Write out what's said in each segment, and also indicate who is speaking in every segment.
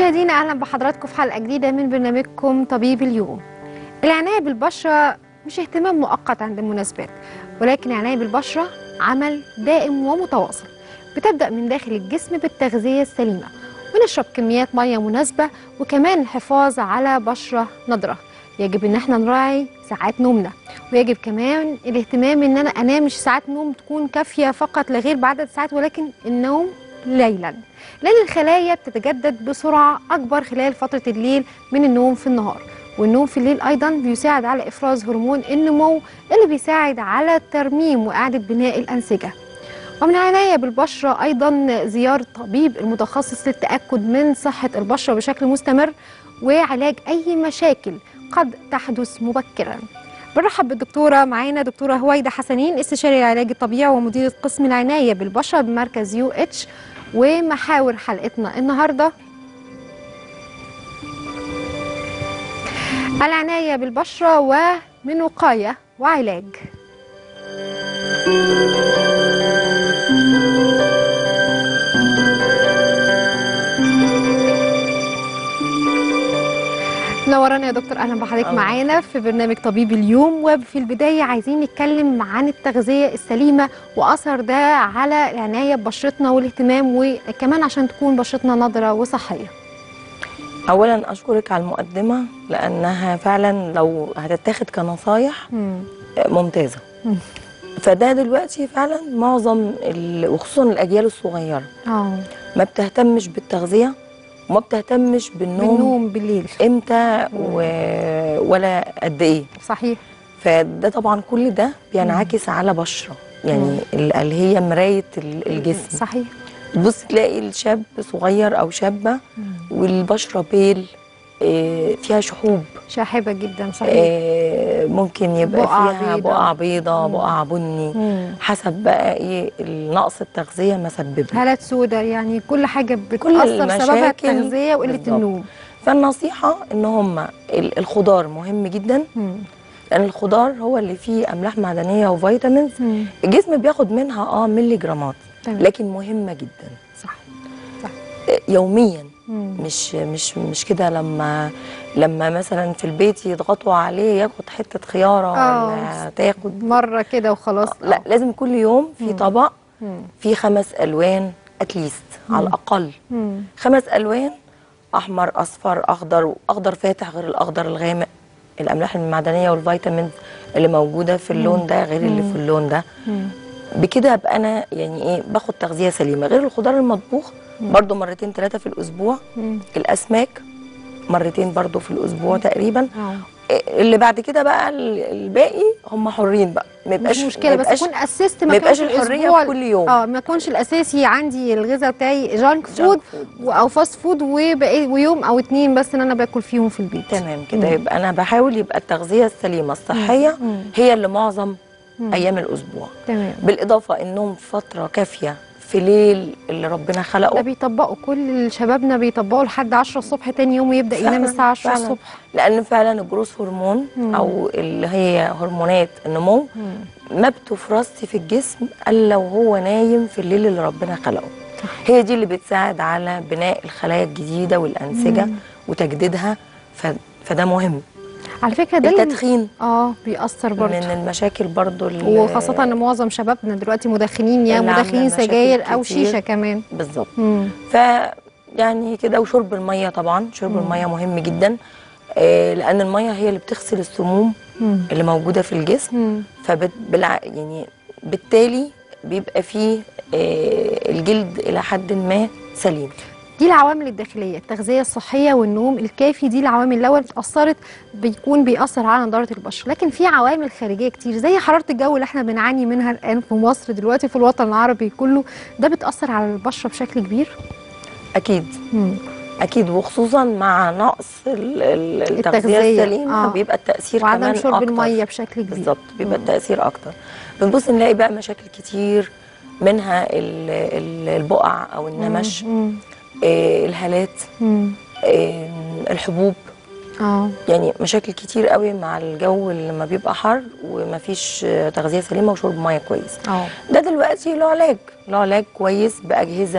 Speaker 1: مشاهدينا اهلا بحضراتكم في حلقه جديده من برنامجكم طبيب اليوم العنايه بالبشره مش اهتمام مؤقت عند المناسبات ولكن العنايه بالبشره عمل دائم ومتواصل بتبدا من داخل الجسم بالتغذيه السليمه ونشرب كميات ميه مناسبه وكمان الحفاظ على بشره نضره يجب ان احنا نراعي ساعات نومنا ويجب كمان الاهتمام ان انا انام مش ساعات نوم تكون كافيه فقط لا غير بعدد ساعات ولكن النوم ليلا لان الخلايا بتتجدد بسرعه اكبر خلال فتره الليل من النوم في النهار والنوم في الليل ايضا بيساعد على افراز هرمون النمو اللي بيساعد على ترميم واعاده بناء الانسجه ومن العناية بالبشرة أيضا زيارة طبيب المتخصص للتأكد من صحة البشرة بشكل مستمر وعلاج أي مشاكل قد تحدث مبكرا برحب بالدكتورة معانا دكتورة هويدا حسنين استشاري العلاج الطبيعي ومديرة قسم العناية بالبشرة بمركز يو اتش ومحاور حلقتنا النهارده العناية بالبشرة ومن وقاية وعلاج نورنا يا دكتور اهلا بحضرتك
Speaker 2: أهلا.
Speaker 1: معانا في برنامج طبيب اليوم وفي البدايه عايزين نتكلم عن التغذيه السليمه واثر ده على العنايه ببشرتنا والاهتمام وكمان عشان تكون بشرتنا نضره وصحيه
Speaker 2: اولا اشكرك على المقدمه لانها فعلا لو هتتاخد كنصايح
Speaker 1: مم.
Speaker 2: ممتازه
Speaker 1: مم.
Speaker 2: فده دلوقتي فعلا معظم ال- وخصوصا الاجيال الصغيره
Speaker 1: اه
Speaker 2: ما بتهتمش بالتغذيه وما بتهتمش بالنوم,
Speaker 1: بالنوم بالليل
Speaker 2: امتى و... ولا قد ايه
Speaker 1: صحيح
Speaker 2: فده طبعا كل ده بينعكس على بشره يعني ال- اللي هي مرايه ال- الجسم
Speaker 1: صحيح
Speaker 2: تبص تلاقي الشاب صغير او شابه والبشره بيل آه، فيها شحوب
Speaker 1: شاحبه جدا صحيح
Speaker 2: آه، ممكن يبقى
Speaker 1: بقع
Speaker 2: فيها
Speaker 1: بيضة.
Speaker 2: بقع بيضة
Speaker 1: مم.
Speaker 2: بقع بني
Speaker 1: مم.
Speaker 2: حسب بقى ايه نقص التغذية ما سببه
Speaker 1: هالات سوداء يعني كل حاجه بتاثر سببها
Speaker 2: المشاكل
Speaker 1: التغذيه وقله
Speaker 2: بالظبط.
Speaker 1: النوم
Speaker 2: فالنصيحة ان هم ال- الخضار مهم جدا
Speaker 1: مم.
Speaker 2: لان الخضار هو اللي فيه املاح معدنية وفيتامينز
Speaker 1: مم.
Speaker 2: الجسم بياخد منها اه ملي جرامات
Speaker 1: تمام
Speaker 2: لكن مهمة جدا
Speaker 1: صح
Speaker 2: آه، يوميا
Speaker 1: مم.
Speaker 2: مش مش مش كده لما لما مثلا في البيت يضغطوا عليه ياخد حتة خيارة
Speaker 1: آه.
Speaker 2: ولا تاخد
Speaker 1: مره كده وخلاص
Speaker 2: لا لازم كل يوم في
Speaker 1: مم.
Speaker 2: طبق
Speaker 1: مم.
Speaker 2: في خمس الوان اتليست على الاقل
Speaker 1: مم.
Speaker 2: خمس الوان احمر اصفر اخضر اخضر فاتح غير الاخضر الغامق الاملاح المعدنيه والفيتامينز اللي موجوده في اللون ده غير اللي في اللون ده
Speaker 1: مم.
Speaker 2: بكده ابقى انا يعني ايه باخد تغذيه سليمه غير الخضار المطبوخ برضو مرتين ثلاثه في الاسبوع
Speaker 1: مم.
Speaker 2: الاسماك مرتين برضو في الاسبوع تقريبا
Speaker 1: اه
Speaker 2: اللي بعد كده بقى ال- الباقي هم حرين بقى ما
Speaker 1: مش
Speaker 2: يبقاش
Speaker 1: مشكله
Speaker 2: ما
Speaker 1: بس
Speaker 2: يبقاش
Speaker 1: يكون اسست
Speaker 2: ما يبقاش
Speaker 1: كانش
Speaker 2: الحريه
Speaker 1: الأسبوع-
Speaker 2: في كل يوم
Speaker 1: اه ما يكونش الاساسي عندي الغذاء بتاعي جانك فود
Speaker 2: جانك فود.
Speaker 1: و- او فاست فود وبقى ويوم او اتنين بس ان انا باكل فيهم في البيت
Speaker 2: تمام كده
Speaker 1: مم.
Speaker 2: يبقى انا بحاول يبقى التغذيه السليمه الصحيه
Speaker 1: مم.
Speaker 2: هي اللي معظم
Speaker 1: مم.
Speaker 2: ايام الاسبوع
Speaker 1: تمام
Speaker 2: بالاضافه النوم فتره كافيه في ليل اللي ربنا
Speaker 1: ده
Speaker 2: خلقه
Speaker 1: بيطبقوا كل شبابنا بيطبقوا لحد 10 الصبح تاني يوم ويبدا ينام
Speaker 2: فعلاً،
Speaker 1: الساعه 10
Speaker 2: فعلاً.
Speaker 1: الصبح
Speaker 2: لان فعلا الجروث هرمون
Speaker 1: مم.
Speaker 2: او اللي هي هرمونات النمو
Speaker 1: مم.
Speaker 2: ما بتفرزش في الجسم الا وهو نايم في الليل اللي ربنا خلقه هي دي اللي بتساعد على بناء الخلايا الجديده والانسجه
Speaker 1: مم.
Speaker 2: وتجديدها ف... فده مهم
Speaker 1: على فكره ده اللي-
Speaker 2: التدخين
Speaker 1: اه بيأثر برضه
Speaker 2: من المشاكل برضو ال-
Speaker 1: وخاصة ان معظم شبابنا دلوقتي مدخنين يا
Speaker 2: اللي عاملة
Speaker 1: مدخنين
Speaker 2: مشاكل
Speaker 1: سجاير او
Speaker 2: كتير.
Speaker 1: شيشة كمان
Speaker 2: بالظبط
Speaker 1: مم.
Speaker 2: ف يعني كده وشرب الميه طبعا شرب
Speaker 1: مم.
Speaker 2: الميه مهم جدا آه لان الميه هي اللي بتغسل السموم
Speaker 1: مم.
Speaker 2: اللي موجوده في الجسم
Speaker 1: مم.
Speaker 2: فبالع يعني بالتالي بيبقى فيه آه الجلد الى حد ما سليم
Speaker 1: دي العوامل الداخلية التغذية الصحية والنوم الكافي دي العوامل لو اتأثرت بيكون بيأثر على نضارة البشرة لكن في عوامل خارجية كتير زي حرارة الجو اللي احنا بنعاني منها الآن في مصر دلوقتي في الوطن العربي كله ده بتأثر على البشرة بشكل كبير
Speaker 2: اكيد
Speaker 1: مم.
Speaker 2: اكيد وخصوصا مع نقص ال- ال- التغذيه
Speaker 1: التغذية،
Speaker 2: السليمه
Speaker 1: آه.
Speaker 2: بيبقى التاثير
Speaker 1: وعدم
Speaker 2: كمان
Speaker 1: شرب
Speaker 2: أكتر.
Speaker 1: المية بشكل كبير
Speaker 2: بالظبط بيبقى
Speaker 1: مم.
Speaker 2: التاثير اكتر بنبص نلاقي بقى مشاكل كتير منها ال- ال- البقع او النمش
Speaker 1: مم.
Speaker 2: آه، الهالات
Speaker 1: مم.
Speaker 2: آه، الحبوب
Speaker 1: اه
Speaker 2: يعني مشاكل كتير قوي مع الجو اللي لما بيبقى حر ومفيش آه، تغذيه سليمه وشرب ميه كويس
Speaker 1: اه
Speaker 2: ده دلوقتي له علاج له علاج كويس باجهزه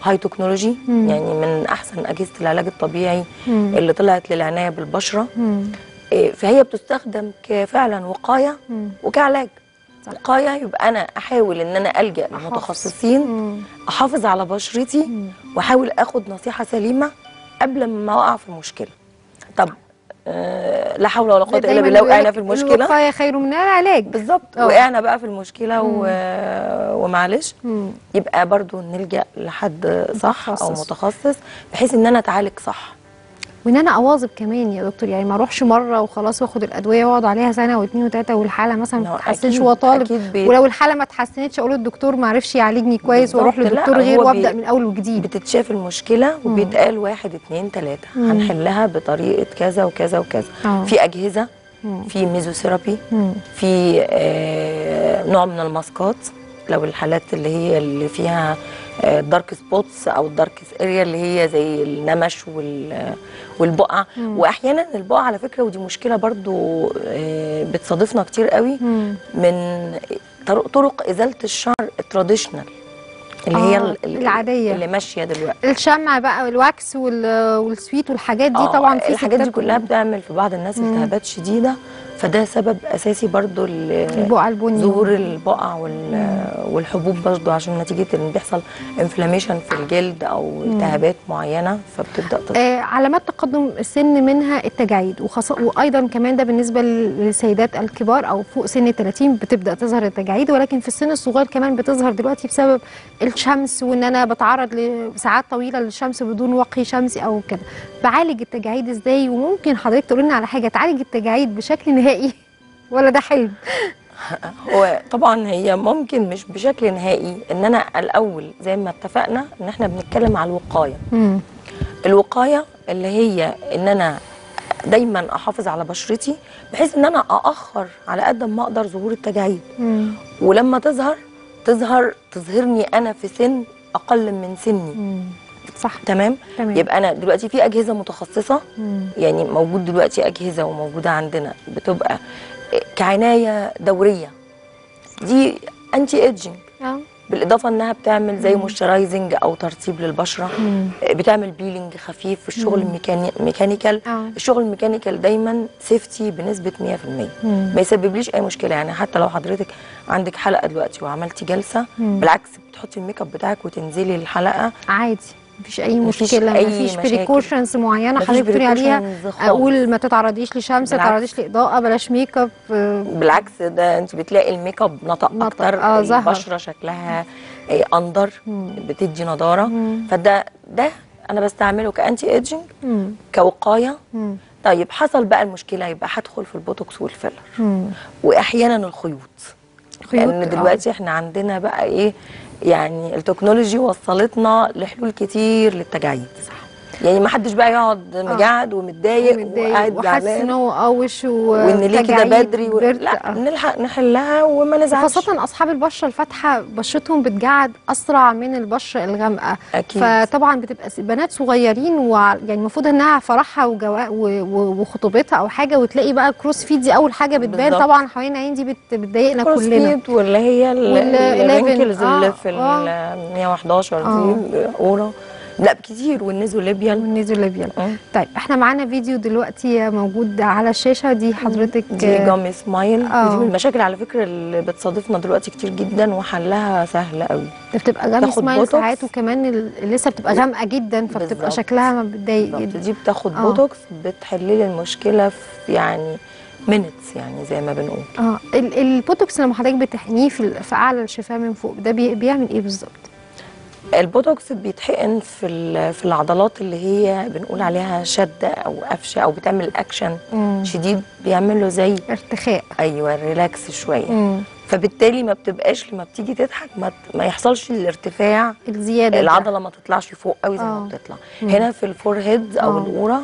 Speaker 2: هاي تكنولوجي
Speaker 1: مم.
Speaker 2: يعني من احسن اجهزه العلاج الطبيعي
Speaker 1: مم.
Speaker 2: اللي طلعت للعنايه بالبشره
Speaker 1: مم.
Speaker 2: إيه، فهي بتستخدم كفعلا وقايه
Speaker 1: مم.
Speaker 2: وكعلاج
Speaker 1: صح.
Speaker 2: وقايه يبقى انا احاول ان انا الجا
Speaker 1: أحافظ.
Speaker 2: لمتخصصين
Speaker 1: مم.
Speaker 2: احافظ على بشرتي
Speaker 1: مم.
Speaker 2: واحاول اخد نصيحه سليمه قبل ما اقع في مشكله طب آه لا حول ولا قوه الا
Speaker 1: دايماً
Speaker 2: بالله
Speaker 1: بيقول
Speaker 2: وقعنا
Speaker 1: لك
Speaker 2: في المشكله
Speaker 1: الوقايه خير من العلاج
Speaker 2: بالظبط
Speaker 1: آه.
Speaker 2: وقعنا بقى في المشكله و... ومعلش
Speaker 1: مم.
Speaker 2: يبقى برضو نلجا لحد صح او
Speaker 1: متخصص.
Speaker 2: متخصص بحيث ان انا اتعالج صح
Speaker 1: وان انا اواظب كمان يا دكتور يعني ما اروحش مره وخلاص واخد الادويه واقعد عليها سنه واثنين وثلاثه والحاله مثلا ما
Speaker 2: هو
Speaker 1: تتحسنش
Speaker 2: أكيد-
Speaker 1: وهو طالب
Speaker 2: أكيد بي-
Speaker 1: ولو الحاله ما اتحسنتش اقول الدكتور ما عرفش يعالجني كويس واروح
Speaker 2: بالظبط. لا،
Speaker 1: لدكتور
Speaker 2: هو
Speaker 1: غير
Speaker 2: بي-
Speaker 1: وابدا من اول وجديد
Speaker 2: بتتشاف المشكله وبيتقال واحد اتنين تلاته
Speaker 1: مم.
Speaker 2: هنحلها بطريقه كذا وكذا وكذا
Speaker 1: آه.
Speaker 2: في اجهزه
Speaker 1: مم.
Speaker 2: في ميزوثيرابي
Speaker 1: مم.
Speaker 2: في آه، نوع من الماسكات لو الحالات اللي هي اللي فيها دارك سبوتس او الدارك اريا اللي هي زي النمش وال- والبقع
Speaker 1: مم.
Speaker 2: واحيانا البقع على فكره ودي مشكله برضو آه، بتصادفنا كتير قوي
Speaker 1: مم.
Speaker 2: من طرق, طرق ازاله الشعر التراديشنال اللي هي
Speaker 1: آه،
Speaker 2: ال- ال-
Speaker 1: العادية.
Speaker 2: اللي ماشيه دلوقتي
Speaker 1: الشمع بقى والواكس وال- والسويت والحاجات دي
Speaker 2: آه،
Speaker 1: طبعا في
Speaker 2: الحاجات دي
Speaker 1: ستات
Speaker 2: كلها بتعمل في بعض الناس
Speaker 1: مم.
Speaker 2: التهابات شديده فده سبب اساسي برضو ل-
Speaker 1: البقع البني
Speaker 2: ظهور البقع وال- والحبوب برضو عشان نتيجه ان بيحصل انفلاميشن في الجلد او التهابات معينه فبتبدا تظهر
Speaker 1: آه علامات تقدم السن منها التجاعيد وخاصة وايضا كمان ده بالنسبه للسيدات الكبار او فوق سن ال 30 بتبدا تظهر التجاعيد ولكن في السن الصغير كمان بتظهر دلوقتي بسبب الشمس وان انا بتعرض لساعات طويله للشمس بدون وقي شمسي او كده بعالج التجاعيد ازاي وممكن حضرتك تقول لنا على حاجه تعالج التجاعيد بشكل نهائي ولا ده حلم
Speaker 2: هو طبعا هي ممكن مش بشكل نهائي ان انا الاول زي ما اتفقنا ان احنا بنتكلم على الوقايه
Speaker 1: امم
Speaker 2: الوقايه اللي هي ان انا دايما احافظ على بشرتي بحيث ان انا ااخر على قد ما اقدر ظهور التجاعيد
Speaker 1: امم
Speaker 2: ولما تظهر تظهر تظهرني انا في سن اقل من سني
Speaker 1: صح
Speaker 2: تمام
Speaker 1: تمام
Speaker 2: يبقى انا دلوقتي في اجهزه متخصصه
Speaker 1: مم.
Speaker 2: يعني موجود دلوقتي اجهزه وموجوده عندنا بتبقى كعنايه دوريه دي انتي ايدجنج
Speaker 1: اه
Speaker 2: بالاضافه انها بتعمل زي مويسترايزنج او ترطيب للبشره
Speaker 1: مم.
Speaker 2: بتعمل بيلينج خفيف في الشغل الميكاني... ميكانيكال
Speaker 1: اه
Speaker 2: الشغل الميكانيكال دايما سيفتي بنسبه 100%
Speaker 1: مم.
Speaker 2: ما يسببليش اي مشكله يعني حتى لو حضرتك عندك حلقه دلوقتي وعملتي جلسه
Speaker 1: مم.
Speaker 2: بالعكس بتحطي الميك اب بتاعك وتنزلي الحلقه
Speaker 1: عادي مفيش اي
Speaker 2: مفيش
Speaker 1: مشكله
Speaker 2: أي
Speaker 1: مفيش
Speaker 2: مشاكل.
Speaker 1: بريكوشنز معينه
Speaker 2: مفيش
Speaker 1: حضرتك بتقولي عليها
Speaker 2: precautions خالص.
Speaker 1: اقول ما تتعرضيش لشمس ما
Speaker 2: بالعكس.
Speaker 1: تتعرضيش لاضاءه بلاش ميك اب آه،
Speaker 2: بالعكس ده انت بتلاقي الميك اب نطق
Speaker 1: نطق،
Speaker 2: اكتر
Speaker 1: آه، ظهر.
Speaker 2: البشره شكلها آه، اندر
Speaker 1: مم.
Speaker 2: بتدي نضاره
Speaker 1: مم.
Speaker 2: فده ده انا بستعمله كانتي ايدجنج
Speaker 1: مم.
Speaker 2: كوقايه
Speaker 1: مم.
Speaker 2: طيب حصل بقى المشكله يبقى هدخل في البوتوكس والفيلر
Speaker 1: مم.
Speaker 2: واحيانا الخيوط
Speaker 1: خيوط،
Speaker 2: لان
Speaker 1: آه.
Speaker 2: دلوقتي احنا عندنا بقى ايه يعني التكنولوجي وصلتنا لحلول كتير للتجاعيد
Speaker 1: صح.
Speaker 2: يعني ما حدش بقى يقعد مجعد ومتضايق
Speaker 1: متضايق
Speaker 2: وقاعد
Speaker 1: وحاسس
Speaker 2: زعلان
Speaker 1: ان هو قوش و-
Speaker 2: وان ليه كده
Speaker 1: وتجاعيد
Speaker 2: بدري و...
Speaker 1: برد،
Speaker 2: لا
Speaker 1: آه.
Speaker 2: نلحق نحلها وما نزعلش
Speaker 1: خاصة أصحاب البشرة الفاتحة بشرتهم بتجعد أسرع من البشرة الغامقة
Speaker 2: اكيد
Speaker 1: فطبعا بتبقى س- بنات صغيرين وع- يعني المفروض انها فرحها وجوا... و... و... وخطوبتها او حاجه وتلاقي بقى الكروس فيت دي اول حاجه بتبان
Speaker 2: بالظبط.
Speaker 1: طبعا حوالين العين دي بت... بتضايقنا
Speaker 2: كروس
Speaker 1: كلنا
Speaker 2: فيت واللي هي
Speaker 1: وال 11
Speaker 2: الرينكلز
Speaker 1: آه،
Speaker 2: اللي في
Speaker 1: آه.
Speaker 2: ال 111
Speaker 1: آه.
Speaker 2: دي اورا لا كتير والنزو ليبيال
Speaker 1: والنيزوليبيال طيب احنا معانا فيديو دلوقتي موجود على الشاشه دي حضرتك
Speaker 2: دي جامي سمايل
Speaker 1: آه.
Speaker 2: ودي من المشاكل على فكره اللي بتصادفنا دلوقتي كتير جدا وحلها سهل قوي
Speaker 1: بتبقى غامق
Speaker 2: تاخد
Speaker 1: سمايل
Speaker 2: بوتوكس.
Speaker 1: ساعات وكمان ال- لسه بتبقى غامقه جدا فبتبقى
Speaker 2: بالظبط.
Speaker 1: شكلها ما بتضايق
Speaker 2: بالظبط.
Speaker 1: جدا
Speaker 2: دي بتاخد
Speaker 1: آه.
Speaker 2: بوتوكس بتحل لي المشكله في يعني مينتس يعني زي ما بنقول
Speaker 1: اه ال- البوتوكس لما حضرتك بتحنيه في, ال- في اعلى الشفاه من فوق ده بي... بيعمل ايه بالظبط؟
Speaker 2: البوتوكس بيتحقن في ال- في العضلات اللي هي بنقول عليها شده او قفشه او بتعمل اكشن
Speaker 1: مم.
Speaker 2: شديد بيعمل له زي
Speaker 1: ارتخاء
Speaker 2: ايوه ريلاكس شويه
Speaker 1: مم.
Speaker 2: فبالتالي ما بتبقاش لما بتيجي تضحك ما, ت- ما يحصلش الارتفاع
Speaker 1: الزياده ده.
Speaker 2: العضله ما تطلعش فوق قوي زي
Speaker 1: آه.
Speaker 2: ما بتطلع
Speaker 1: مم.
Speaker 2: هنا في الفور هيدز او
Speaker 1: آه.
Speaker 2: القوره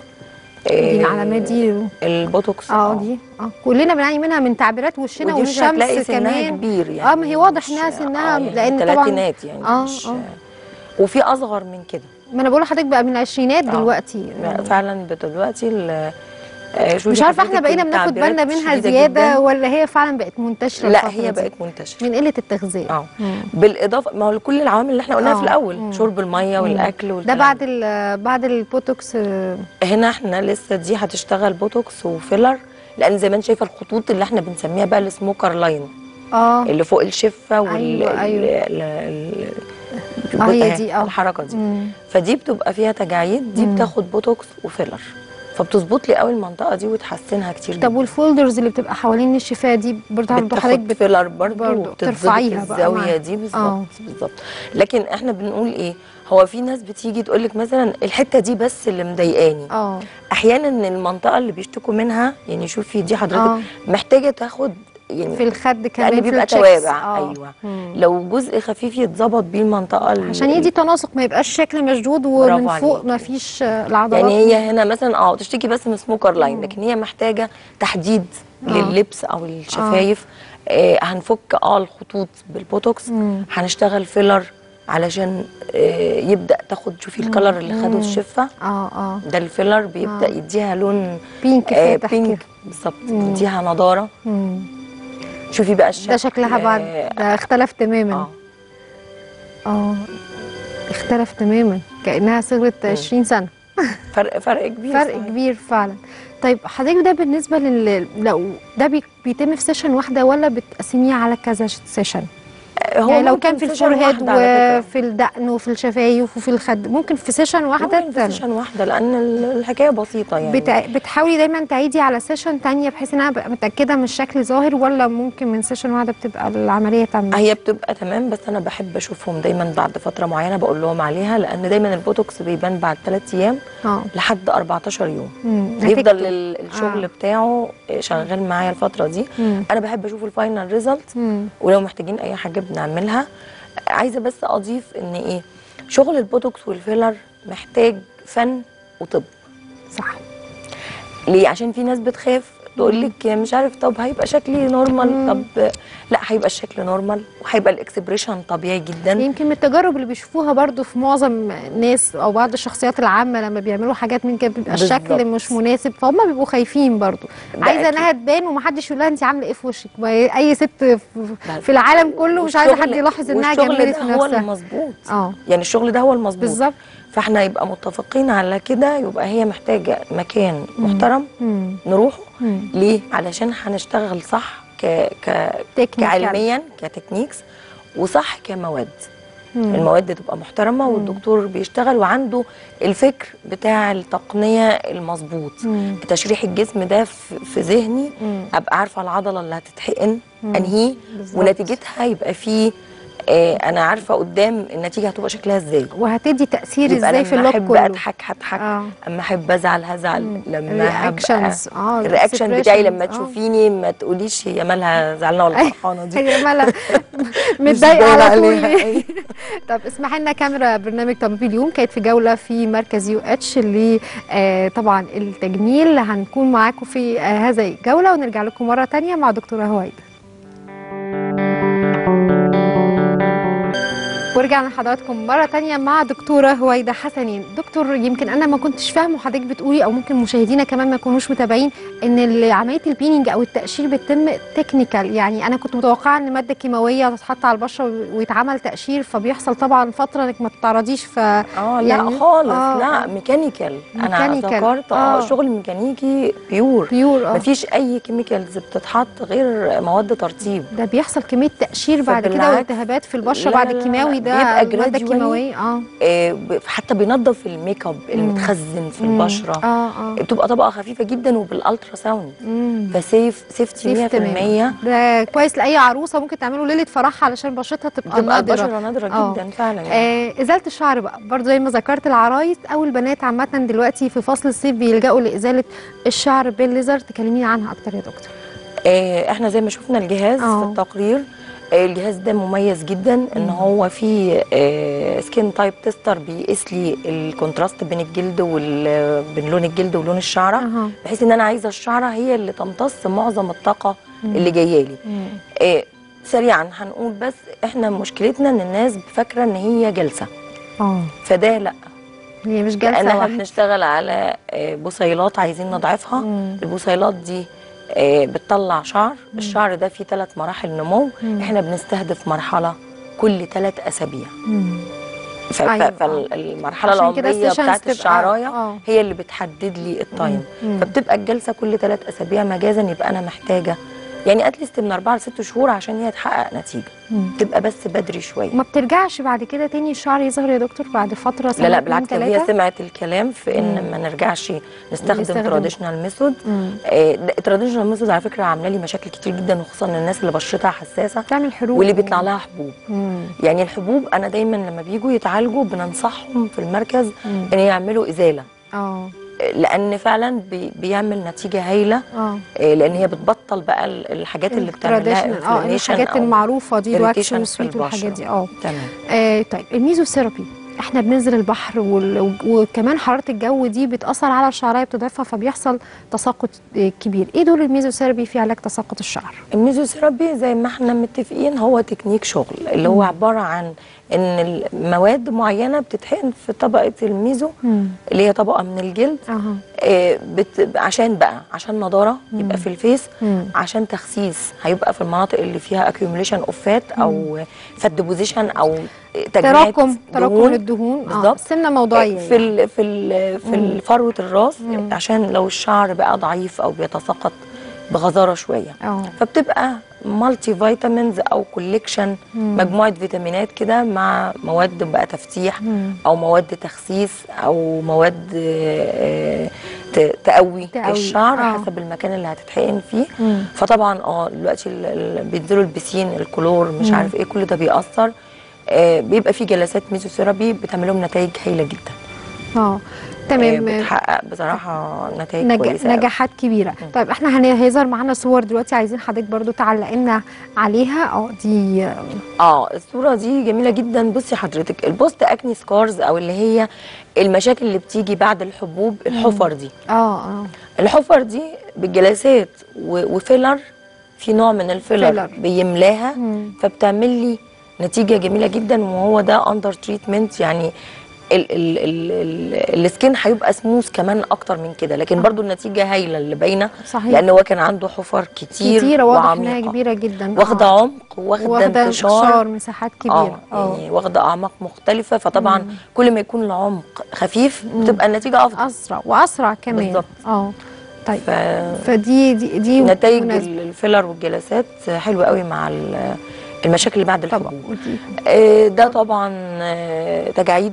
Speaker 1: دي
Speaker 2: آه،
Speaker 1: العلامات دي
Speaker 2: البوتوكس
Speaker 1: اه دي اه كلنا بنعاني منها من تعبيرات وشنا
Speaker 2: ودي مش هتلاقي
Speaker 1: والشمس
Speaker 2: سنها
Speaker 1: كمان
Speaker 2: كبير يعني
Speaker 1: اه ما هي واضح
Speaker 2: مش-
Speaker 1: انها سنها
Speaker 2: آه يعني
Speaker 1: لان طبعا
Speaker 2: تلاتينات يعني
Speaker 1: آه،
Speaker 2: مش
Speaker 1: آه.
Speaker 2: وفي اصغر من كده
Speaker 1: ما انا بقول لحضرتك بقى من العشرينات
Speaker 2: آه.
Speaker 1: دلوقتي
Speaker 2: فعلا بت- دلوقتي ال- آه، شوفي
Speaker 1: مش عارفه
Speaker 2: حضرتك
Speaker 1: احنا بقينا بناخد
Speaker 2: التعبيرات
Speaker 1: بالنا منها
Speaker 2: شديدة
Speaker 1: زياده
Speaker 2: جداً.
Speaker 1: ولا هي فعلا بقت منتشره
Speaker 2: لا
Speaker 1: الفترة
Speaker 2: هي
Speaker 1: دي؟
Speaker 2: بقت منتشره
Speaker 1: من قله التغذيه
Speaker 2: اه
Speaker 1: مم.
Speaker 2: بالاضافه ما هو كل العوامل اللي احنا قلناها
Speaker 1: آه.
Speaker 2: في الاول
Speaker 1: مم.
Speaker 2: شرب الميه والاكل
Speaker 1: ده
Speaker 2: والكلام
Speaker 1: بعد ال- بعد البوتوكس آه،
Speaker 2: هنا احنا لسه دي هتشتغل بوتوكس وفيلر لان زي ما انت شايفه الخطوط اللي احنا بنسميها بقى السموكر لاين
Speaker 1: اه
Speaker 2: اللي فوق الشفه وال
Speaker 1: أيوة، أيوة.
Speaker 2: ال- ال- ال-
Speaker 1: آه، هي
Speaker 2: أهي،
Speaker 1: دي، آه.
Speaker 2: الحركه دي
Speaker 1: مم.
Speaker 2: فدي بتبقى فيها تجاعيد دي
Speaker 1: مم.
Speaker 2: بتاخد بوتوكس وفيلر فبتظبط لي قوي المنطقه دي وتحسنها كتير
Speaker 1: طب
Speaker 2: جدا
Speaker 1: والفولدرز اللي بتبقى حوالين الشفاه دي برضه برضه حضرتك
Speaker 2: بتاخد
Speaker 1: بت...
Speaker 2: فيلر برضه
Speaker 1: برضه
Speaker 2: وبتتظبط
Speaker 1: بترفعيها بقى
Speaker 2: الزاويه
Speaker 1: معاها.
Speaker 2: دي
Speaker 1: آه.
Speaker 2: بالظبط بالظبط لكن احنا بنقول ايه هو في ناس بتيجي تقول لك مثلا الحته دي بس اللي مضايقاني
Speaker 1: اه
Speaker 2: احيانا المنطقه اللي بيشتكوا منها يعني شوفي دي حضرتك
Speaker 1: آه.
Speaker 2: محتاجه تاخد يعني
Speaker 1: في الخد كمان
Speaker 2: لان
Speaker 1: في
Speaker 2: بيبقى
Speaker 1: الشيكس.
Speaker 2: توابع
Speaker 1: آه.
Speaker 2: ايوه
Speaker 1: مم.
Speaker 2: لو جزء خفيف يتظبط بيه المنطقه ال-
Speaker 1: عشان يدي تناسق ما يبقاش شكل مشدود ومن
Speaker 2: برافو
Speaker 1: فوق
Speaker 2: عليكي.
Speaker 1: ما فيش آه، العضلات
Speaker 2: يعني هي هنا مثلا اه تشتكي بس من سموكر لاين لكن هي محتاجه تحديد
Speaker 1: آه.
Speaker 2: لللبس او الشفايف آه هنفك اه الخطوط بالبوتوكس
Speaker 1: مم.
Speaker 2: هنشتغل فيلر علشان آه يبدا تاخد شوفي الكلر اللي خده
Speaker 1: مم.
Speaker 2: الشفه
Speaker 1: اه اه
Speaker 2: ده الفيلر بيبدا
Speaker 1: آه.
Speaker 2: يديها لون
Speaker 1: بينك
Speaker 2: آه
Speaker 1: فاتح
Speaker 2: بينك
Speaker 1: كده
Speaker 2: بالظبط
Speaker 1: مم.
Speaker 2: يديها نضاره
Speaker 1: مم.
Speaker 2: شوفي بقى الشكل
Speaker 1: ده شكلها بعد
Speaker 2: آه،
Speaker 1: ده اختلف تماما
Speaker 2: اه
Speaker 1: اه اختلف تماما كانها صغرت 20 سنه
Speaker 2: فرق فرق كبير
Speaker 1: فرق
Speaker 2: صحيح.
Speaker 1: كبير فعلا طيب حضرتك ده بالنسبه لل لو ده بي... بيتم في سيشن واحده ولا بتقسميه على كذا سيشن
Speaker 2: هو
Speaker 1: يعني لو
Speaker 2: ممكن
Speaker 1: كان في
Speaker 2: سيشن
Speaker 1: الفورهيد
Speaker 2: واحدة على فكرة.
Speaker 1: وفي الدقن وفي الشفايف وفي الخد ممكن في سيشن واحده
Speaker 2: ممكن في
Speaker 1: تعمل.
Speaker 2: سيشن واحده لان الحكايه بسيطه يعني
Speaker 1: بتع... بتحاولي دايما تعيدي على سيشن تانية بحيث ان انا ابقى متاكده من الشكل ظاهر ولا ممكن من سيشن واحده بتبقى العمليه تامه
Speaker 2: هي بتبقى تمام بس انا بحب اشوفهم دايما بعد فتره معينه بقول لهم عليها لان دايما البوتوكس بيبان بعد 3 ايام
Speaker 1: اه
Speaker 2: لحد 14 يوم
Speaker 1: مم.
Speaker 2: بيفضل
Speaker 1: نتيجته.
Speaker 2: ال- الشغل
Speaker 1: آه.
Speaker 2: بتاعه شغال معايا الفتره دي
Speaker 1: مم.
Speaker 2: انا بحب اشوف الفاينل ريزلت
Speaker 1: مم.
Speaker 2: ولو محتاجين اي حاجه بنعملها عايزه بس اضيف ان ايه شغل البوتوكس والفيلر محتاج فن وطب
Speaker 1: صح
Speaker 2: ليه عشان في ناس بتخاف تقول لك مش عارف طب هيبقى شكلي نورمال
Speaker 1: مم.
Speaker 2: طب لا هيبقى الشكل نورمال وهيبقى الاكسبريشن طبيعي جدا
Speaker 1: يمكن من التجارب اللي بيشوفوها برضو في معظم الناس او بعض الشخصيات العامه لما بيعملوا حاجات من كده بيبقى الشكل
Speaker 2: بالظبط.
Speaker 1: مش مناسب فهم بيبقوا خايفين برضو
Speaker 2: ده
Speaker 1: عايزه
Speaker 2: أكيد.
Speaker 1: انها تبان ومحدش يقول لها انت عامله ايه في وشك ما هي اي ست في- في العالم كله مش عايزه حد
Speaker 2: والشغل-
Speaker 1: يلاحظ انها
Speaker 2: والشغل
Speaker 1: جملت
Speaker 2: ده
Speaker 1: في
Speaker 2: هو
Speaker 1: نفسها
Speaker 2: المظبوط
Speaker 1: اه
Speaker 2: يعني الشغل ده هو المظبوط
Speaker 1: بالظبط
Speaker 2: فاحنا يبقى متفقين على كده يبقى هي محتاجه مكان محترم
Speaker 1: مم.
Speaker 2: نروحه
Speaker 1: مم.
Speaker 2: ليه علشان هنشتغل صح ك ك
Speaker 1: تكنيك يعني.
Speaker 2: كعلميا كتكنيكس وصح كمواد
Speaker 1: مم.
Speaker 2: المواد تبقى محترمه والدكتور بيشتغل وعنده الفكر بتاع التقنيه المظبوط
Speaker 1: مم.
Speaker 2: تشريح الجسم ده في في ذهني
Speaker 1: مم.
Speaker 2: ابقى عارفه العضله اللي هتتحقن انهي
Speaker 1: بالظبط.
Speaker 2: ونتيجتها يبقى فيه آه انا عارفه قدام النتيجه هتبقى شكلها ازاي
Speaker 1: وهتدي تاثير
Speaker 2: يبقى
Speaker 1: ازاي في
Speaker 2: لما
Speaker 1: اللوك
Speaker 2: احب
Speaker 1: كله
Speaker 2: اضحك هضحك
Speaker 1: آه.
Speaker 2: اما احب ازعل هزعل
Speaker 1: مم.
Speaker 2: لما هبقى
Speaker 1: Reactions. آه،
Speaker 2: الرياكشن بتاعي لما
Speaker 1: expressions. آه.
Speaker 2: تشوفيني ما تقوليش هي مالها زعلانه ولا فرحانه دي
Speaker 1: هي مالها
Speaker 2: مش
Speaker 1: متضايقه
Speaker 2: باين
Speaker 1: على طول
Speaker 2: عليها.
Speaker 1: ليه؟
Speaker 2: أيوة.
Speaker 1: طب اسمحي لنا كاميرا برنامج طبيب اليوم كانت في جوله في مركز يو اتش اللي آه طبعا التجميل هنكون معاكم في آه هذه الجوله ونرجع لكم مره تانية مع دكتوره هويدا ورجعنا لحضراتكم مرة تانية مع دكتورة هويدا حسنين دكتور يمكن أنا ما كنتش فاهمة حضرتك بتقولي أو ممكن مشاهدينا كمان ما يكونوش متابعين إن ال- عملية البيننج أو التقشير بتتم تكنيكال يعني أنا كنت متوقعة إن مادة كيماوية تتحط على البشرة و- ويتعمل تقشير فبيحصل طبعا فترة إنك ما تتعرضيش ف
Speaker 2: اه لا
Speaker 1: يعني-
Speaker 2: خالص
Speaker 1: آه،
Speaker 2: لا
Speaker 1: آه.
Speaker 2: ميكانيكال انا
Speaker 1: ميكانيكال.
Speaker 2: ذكرت
Speaker 1: آه.
Speaker 2: اه شغل ميكانيكي بيور
Speaker 1: بيور اه
Speaker 2: مفيش اي كيميكالز بتتحط غير مواد ترطيب
Speaker 1: ده بيحصل كمية تقشير بعد كده
Speaker 2: فبالعكس-
Speaker 1: والتهابات في البشرة
Speaker 2: لا،
Speaker 1: بعد
Speaker 2: لا، لا،
Speaker 1: الكيماوي ده
Speaker 2: بيبقى
Speaker 1: المادة
Speaker 2: gradually
Speaker 1: الكيماوية اه
Speaker 2: آه ب- حتى بينظف الميك اب المتخزن في
Speaker 1: مم.
Speaker 2: البشره
Speaker 1: اه اه
Speaker 2: بتبقى طبقه خفيفه جدا وبالالترا ساوند
Speaker 1: مم.
Speaker 2: فسيف سيفتي
Speaker 1: سيف
Speaker 2: 100%
Speaker 1: تمام. ده كويس لاي عروسه ممكن تعمله ليله فرحها علشان بشرتها تبقى
Speaker 2: بتبقى
Speaker 1: نادره
Speaker 2: البشره نادره
Speaker 1: آه.
Speaker 2: جدا فعلا يعني.
Speaker 1: آه ازاله الشعر بقى برضه زي ما ذكرت العرايس او البنات عامه دلوقتي في فصل الصيف بيلجأوا لازاله الشعر بالليزر تكلميني عنها اكتر يا دكتور
Speaker 2: آه احنا زي ما شفنا الجهاز
Speaker 1: آه.
Speaker 2: في التقرير آه الجهاز ده مميز جدا ان هو فيه آه سكين تايب تيستر بيقيس لي الكونتراست بين الجلد وال بين لون الجلد ولون الشعره
Speaker 1: اها
Speaker 2: بحيث ان انا عايزه الشعره هي اللي تمتص معظم الطاقه اللي جايه لي
Speaker 1: مم.
Speaker 2: آه سريعا هنقول بس احنا مشكلتنا ان الناس فاكره ان هي جلسه
Speaker 1: اه
Speaker 2: فده لا
Speaker 1: هي مش جلسه
Speaker 2: لان احنا
Speaker 1: واحده
Speaker 2: بنشتغل على آه، بصيلات عايزين نضعفها
Speaker 1: مم.
Speaker 2: البصيلات دي آه، بتطلع شعر الشعر ده فيه ثلاث مراحل نمو
Speaker 1: مم.
Speaker 2: احنا بنستهدف مرحله كل ثلاث اسابيع
Speaker 1: مم.
Speaker 2: ف-
Speaker 1: أيوة،
Speaker 2: ف- فالمرحله
Speaker 1: عشان كده
Speaker 2: العمريه
Speaker 1: السيشنز
Speaker 2: بتاعت
Speaker 1: تبقى-
Speaker 2: الشعرايه
Speaker 1: آه.
Speaker 2: هي اللي بتحدد لي التايم
Speaker 1: مم.
Speaker 2: فبتبقى الجلسه كل ثلاث اسابيع مجازا يبقى انا محتاجه يعني اتليست من اربعه لست شهور عشان هي تحقق نتيجه
Speaker 1: مم.
Speaker 2: تبقى بس بدري شويه
Speaker 1: ما بترجعش بعد كده تاني الشعر يظهر يا دكتور بعد فتره سنه
Speaker 2: لا لا
Speaker 1: اتنين،
Speaker 2: بالعكس لو هي
Speaker 1: تلاتة؟
Speaker 2: سمعت الكلام في ان
Speaker 1: مم.
Speaker 2: ما نرجعش نستخدم
Speaker 1: نستخدم.
Speaker 2: تراديشنال ميثود
Speaker 1: مم.
Speaker 2: التراديشنال ميثود على فكره عامله لي مشاكل كتير جدا وخصوصا الناس اللي بشرتها حساسه
Speaker 1: بتعمل حروق
Speaker 2: واللي بيطلع لها حبوب
Speaker 1: مم.
Speaker 2: يعني الحبوب انا دايما لما بيجوا يتعالجوا بننصحهم في المركز
Speaker 1: مم.
Speaker 2: ان يعملوا ازاله
Speaker 1: اه
Speaker 2: لان فعلا بي بيعمل نتيجه هايله
Speaker 1: اه
Speaker 2: آه، لان هي بتبطل بقى ال- الحاجات اللي بتعمل لها
Speaker 1: التراديشنال اه
Speaker 2: inflammation
Speaker 1: الحاجات
Speaker 2: أو
Speaker 1: المعروفه دي الواكس
Speaker 2: irritation في
Speaker 1: والسويت والحاجات
Speaker 2: البشرة.
Speaker 1: دي اه
Speaker 2: تمام
Speaker 1: آه، طيب الميزوثيرابي احنا بننزل البحر وال... وكمان حراره الجو دي بتاثر على الشعريه بتضعفها فبيحصل تساقط آه، كبير ايه دور الميزوثيرابي في علاج تساقط الشعر
Speaker 2: الميزوثيرابي زي ما احنا متفقين هو تكنيك شغل اللي هو عباره عن ان المواد معينه بتتحقن في طبقه الميزو اللي هي طبقه من الجلد
Speaker 1: اها
Speaker 2: آه، بت... عشان بقى عشان نضاره
Speaker 1: مم.
Speaker 2: يبقى في الفيس
Speaker 1: مم.
Speaker 2: عشان تخسيس هيبقى في المناطق اللي فيها accumulation اوف فات او فات ديبوزيشن او تجميعات
Speaker 1: تراكم تراكم
Speaker 2: دهون.
Speaker 1: الدهون اه
Speaker 2: بالظبط.
Speaker 1: سمنه موضعيه
Speaker 2: في ال في ال في
Speaker 1: مم.
Speaker 2: فروه الراس
Speaker 1: مم.
Speaker 2: عشان لو الشعر بقى ضعيف او بيتساقط بغزاره شويه
Speaker 1: اه
Speaker 2: فبتبقى مالتي فيتامينز او كوليكشن
Speaker 1: مم.
Speaker 2: مجموعه فيتامينات كده مع مواد بقى تفتيح
Speaker 1: مم.
Speaker 2: او مواد تخسيس او مواد آه، ت- تقوي
Speaker 1: تقوي،
Speaker 2: الشعر
Speaker 1: آه.
Speaker 2: حسب المكان اللي هتتحقن فيه
Speaker 1: مم.
Speaker 2: فطبعا اه دلوقتي ال- ال- بينزلوا البسين الكلور مش
Speaker 1: مم.
Speaker 2: عارف ايه كل ده بيأثر آه، بيبقى في جلسات ميزوثيرابي بتعمل لهم نتائج هايله جدا
Speaker 1: اه
Speaker 2: آه،
Speaker 1: تمام
Speaker 2: بتحقق بصراحه نتائج
Speaker 1: نج...
Speaker 2: كويسه أوي.
Speaker 1: نجاحات كبيره طيب احنا هن- هيظهر معانا صور دلوقتي عايزين حضرتك برضو تعلق لنا عليها اه دي
Speaker 2: اه الصوره دي جميله جدا بصي حضرتك البوست اكني سكارز او اللي هي المشاكل اللي بتيجي بعد الحبوب الحفر دي
Speaker 1: اه اه
Speaker 2: الحفر دي بالجلسات و- وفيلر في نوع من الفيلر
Speaker 1: فيلر.
Speaker 2: بيملاها
Speaker 1: مم.
Speaker 2: فبتعمل لي نتيجه جميله جدا وهو ده اندر تريتمنت يعني ال ال ال ال السكين هيبقى سموث كمان اكتر من كده لكن برضو النتيجه هايله اللي باينه
Speaker 1: صحيح
Speaker 2: لان هو كان عنده حفر كتير
Speaker 1: كتيره واضح انها
Speaker 2: وعميقه
Speaker 1: كبيره جدا
Speaker 2: واخده
Speaker 1: آه.
Speaker 2: عمق واخده
Speaker 1: واخده
Speaker 2: انتشار
Speaker 1: انتشار مساحات كبيره
Speaker 2: اه يعني واخده اعماق مختلفه فطبعا
Speaker 1: مم.
Speaker 2: كل ما يكون العمق خفيف
Speaker 1: مم.
Speaker 2: بتبقى النتيجه افضل
Speaker 1: اسرع واسرع كمان
Speaker 2: بالظبط.
Speaker 1: اه طيب
Speaker 2: ف...
Speaker 1: فدي دي دي
Speaker 2: نتائج
Speaker 1: مناسبة.
Speaker 2: الفيلر والجلسات حلوه قوي مع ال- المشاكل اللي بعد
Speaker 1: طبعا
Speaker 2: الحبوب
Speaker 1: ودي
Speaker 2: آه، ده طبعا آه، تجاعيد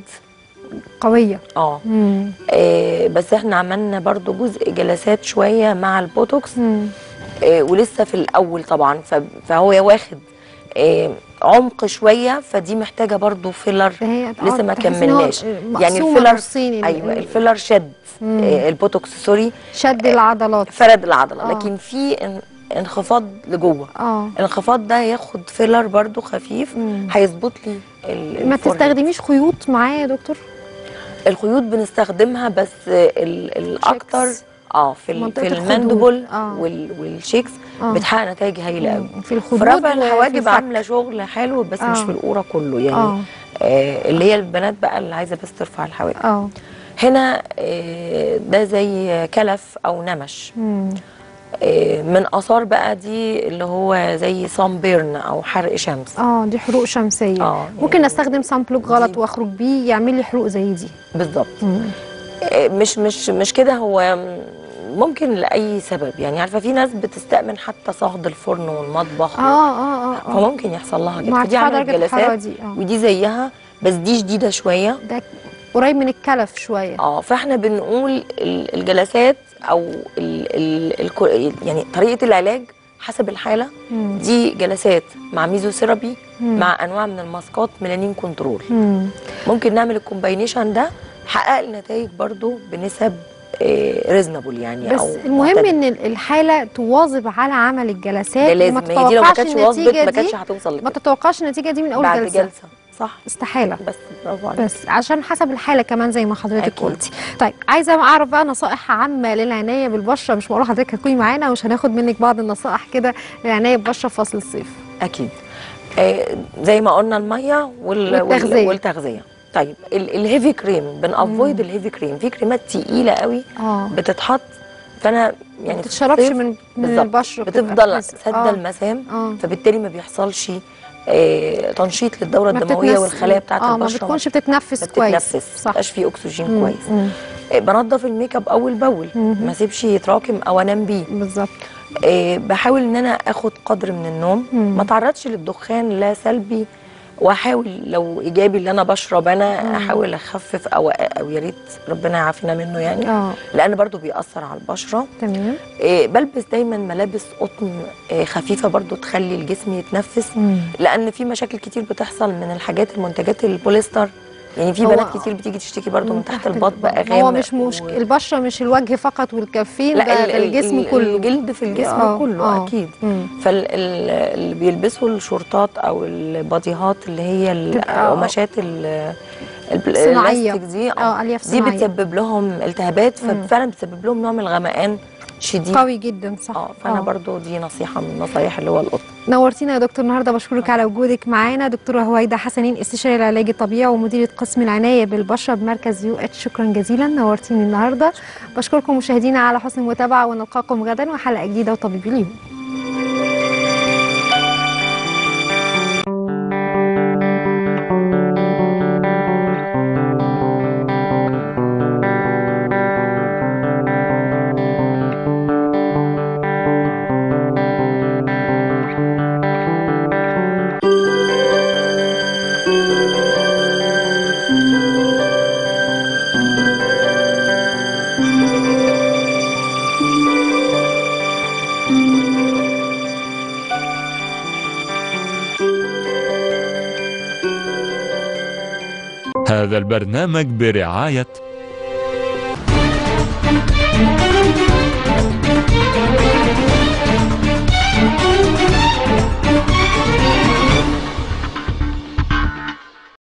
Speaker 1: قويه
Speaker 2: اه
Speaker 1: مم.
Speaker 2: آه، بس احنا عملنا برضو جزء جلسات شويه مع البوتوكس
Speaker 1: مم.
Speaker 2: آه، ولسه في الاول طبعا ف- فهو واخد آه، عمق شويه فدي محتاجه برضو فيلر
Speaker 1: ده هي
Speaker 2: لسه ما
Speaker 1: تحس إن هو
Speaker 2: كملناش.
Speaker 1: مقسومة
Speaker 2: يعني الفيلر-
Speaker 1: نصين ال-
Speaker 2: ايوه
Speaker 1: ال-
Speaker 2: الفيلر شد
Speaker 1: مم.
Speaker 2: آه، البوتوكس سوري
Speaker 1: شد العضلات
Speaker 2: فرد العضله
Speaker 1: آه.
Speaker 2: لكن في ان- انخفاض لجوه
Speaker 1: اه
Speaker 2: الانخفاض ده هياخد فيلر برضو خفيف
Speaker 1: مم.
Speaker 2: هيظبط لي ال-
Speaker 1: ما
Speaker 2: الفرن.
Speaker 1: تستخدميش خيوط معايا يا دكتور
Speaker 2: الخيوط بنستخدمها بس ال- الاكتر
Speaker 1: شيكس.
Speaker 2: اه في ال-
Speaker 1: منطقة
Speaker 2: في
Speaker 1: الخدود.
Speaker 2: الماندبل
Speaker 1: آه.
Speaker 2: وال- والشيكس
Speaker 1: آه.
Speaker 2: بتحقق نتائج هايله قوي
Speaker 1: مم. في الخدود
Speaker 2: في رفع
Speaker 1: وفي
Speaker 2: الحواجب
Speaker 1: الفك.
Speaker 2: عامله شغل حلو بس مش
Speaker 1: آه.
Speaker 2: في القوره كله يعني
Speaker 1: اه
Speaker 2: آه اللي هي البنات بقى اللي عايزه بس ترفع الحواجب
Speaker 1: اه
Speaker 2: هنا آه ده زي كلف او نمش
Speaker 1: مم.
Speaker 2: آه من اثار بقى دي اللي هو زي صن بيرن او حرق شمس
Speaker 1: اه دي حروق شمسيه
Speaker 2: اه
Speaker 1: ممكن
Speaker 2: يعني
Speaker 1: استخدم سان بلوك غلط
Speaker 2: دي-
Speaker 1: واخرج بيه يعمل لي حروق زي دي
Speaker 2: بالظبط
Speaker 1: مم.
Speaker 2: آه، مش مش مش كده هو ممكن لاي سبب يعني عارفه في ناس بتستأمن حتى صهد الفرن والمطبخ
Speaker 1: اه اه اه, آه.
Speaker 2: فممكن يحصل لها كده
Speaker 1: مع
Speaker 2: فدي
Speaker 1: ارتفاع
Speaker 2: عملت
Speaker 1: درجه الحراره
Speaker 2: جلسات
Speaker 1: دي اه
Speaker 2: ودي زيها بس دي شديده شويه
Speaker 1: ده قريب من الكلف شويه
Speaker 2: اه فاحنا بنقول ال- الجلسات او ال ال ال يعني طريقه العلاج حسب الحاله
Speaker 1: مم.
Speaker 2: دي جلسات مع ميزوثيرابي
Speaker 1: مم.
Speaker 2: مع انواع من الماسكات ميلانين كنترول
Speaker 1: مم.
Speaker 2: ممكن نعمل الكومباينيشن ده حقق لي نتائج برضو بنسب ريزنبل يعني
Speaker 1: بس
Speaker 2: او
Speaker 1: المهم
Speaker 2: معتدلة.
Speaker 1: ان ال- الحاله تواظب على عمل الجلسات
Speaker 2: ده لازم
Speaker 1: وما
Speaker 2: هي دي لو ما
Speaker 1: تتوقعش
Speaker 2: كانتش وظبط
Speaker 1: النتيجه
Speaker 2: ما
Speaker 1: دي
Speaker 2: كانتش هتوصل
Speaker 1: ما
Speaker 2: لكده
Speaker 1: تتوقعش النتيجه دي من اول
Speaker 2: بعد
Speaker 1: جلسه
Speaker 2: جلسه صح
Speaker 1: استحاله
Speaker 2: بس برافو عليك
Speaker 1: بس عشان حسب الحاله كمان زي ما حضرتك
Speaker 2: أكيد.
Speaker 1: قلتي طيب عايزه اعرف بقى نصائح عامه للعنايه بالبشره مش معقول حضرتك هتكوني معانا ومش هناخد منك بعض النصائح كده للعنايه بالبشره في فصل الصيف
Speaker 2: اكيد آه زي ما قلنا الميه وال...
Speaker 1: والتغذية.
Speaker 2: والتغذيه طيب ال- الهيفي كريم بنافويد الهيفي كريم في كريمات تقيله قوي
Speaker 1: اه
Speaker 2: بتتحط فانا
Speaker 1: ما
Speaker 2: يعني
Speaker 1: بتتشربش
Speaker 2: الصيف
Speaker 1: من من
Speaker 2: بالظبط.
Speaker 1: البشره بتبقى
Speaker 2: بتفضل
Speaker 1: بتنزل.
Speaker 2: سد
Speaker 1: آه.
Speaker 2: المسام
Speaker 1: اه
Speaker 2: فبالتالي ما بيحصلش آه تنشيط للدوره
Speaker 1: ما
Speaker 2: الدمويه
Speaker 1: بتتنفس-
Speaker 2: والخلايا بتاعت
Speaker 1: اه ما
Speaker 2: البشره
Speaker 1: بتكونش بتتنفس
Speaker 2: ما
Speaker 1: كويس
Speaker 2: بتتنفس
Speaker 1: صح
Speaker 2: مبقاش فيه اكسجين
Speaker 1: مم،
Speaker 2: كويس
Speaker 1: مم،
Speaker 2: آه بنضف الميك اب اول باول
Speaker 1: مم.
Speaker 2: ما اسيبش يتراكم او انام بيه
Speaker 1: بالظبط
Speaker 2: آه بحاول ان انا اخد قدر من النوم
Speaker 1: مم.
Speaker 2: ما تعرضش للدخان لا سلبي واحاول لو ايجابي اللي انا بشرب انا احاول اخفف او او يا ريت ربنا يعافينا منه يعني
Speaker 1: اه
Speaker 2: لان برضو بيأثر على البشره
Speaker 1: تمام
Speaker 2: إيه، بلبس دايما ملابس قطن إيه، خفيفه برضو تخلي الجسم يتنفس
Speaker 1: مم.
Speaker 2: لان في مشاكل كتير بتحصل من الحاجات المنتجات البوليستر يعني في
Speaker 1: هو-
Speaker 2: بنات كتير بتيجي تشتكي برضو من تحت البط بقى غامق
Speaker 1: هو مش مش
Speaker 2: و-
Speaker 1: البشره مش الوجه فقط والكفين
Speaker 2: لا
Speaker 1: ده
Speaker 2: ال-
Speaker 1: في
Speaker 2: ال-
Speaker 1: الجسم
Speaker 2: ال-
Speaker 1: كله
Speaker 2: الجلد في الجسم
Speaker 1: آه،
Speaker 2: كله
Speaker 1: آه.
Speaker 2: اكيد
Speaker 1: مم.
Speaker 2: فاللي بيلبسوا الشورتات او الباديهات اللي هي
Speaker 1: تبقى-
Speaker 2: القماشات ال- ال-
Speaker 1: صناعية.
Speaker 2: البلاستيك دي
Speaker 1: اه الياف
Speaker 2: دي
Speaker 1: صناعيه
Speaker 2: بتسبب لهم التهابات
Speaker 1: مم.
Speaker 2: ففعلا بتسبب لهم نوع من الغمقان شديد
Speaker 1: قوي جدا صح
Speaker 2: اه فانا
Speaker 1: آه.
Speaker 2: برضو دي نصيحه من النصايح اللي هو القطن
Speaker 1: نورتينا يا دكتور النهارده بشكرك على وجودك معانا دكتوره هويدا حسنين استشاري العلاج الطبيعي ومديره قسم العنايه بالبشره بمركز يو اتش شكرا جزيلا نورتيني النهارده بشكركم مشاهدينا على حسن المتابعه ونلقاكم غدا وحلقه جديده وطبيب اليوم
Speaker 3: هذا البرنامج برعاية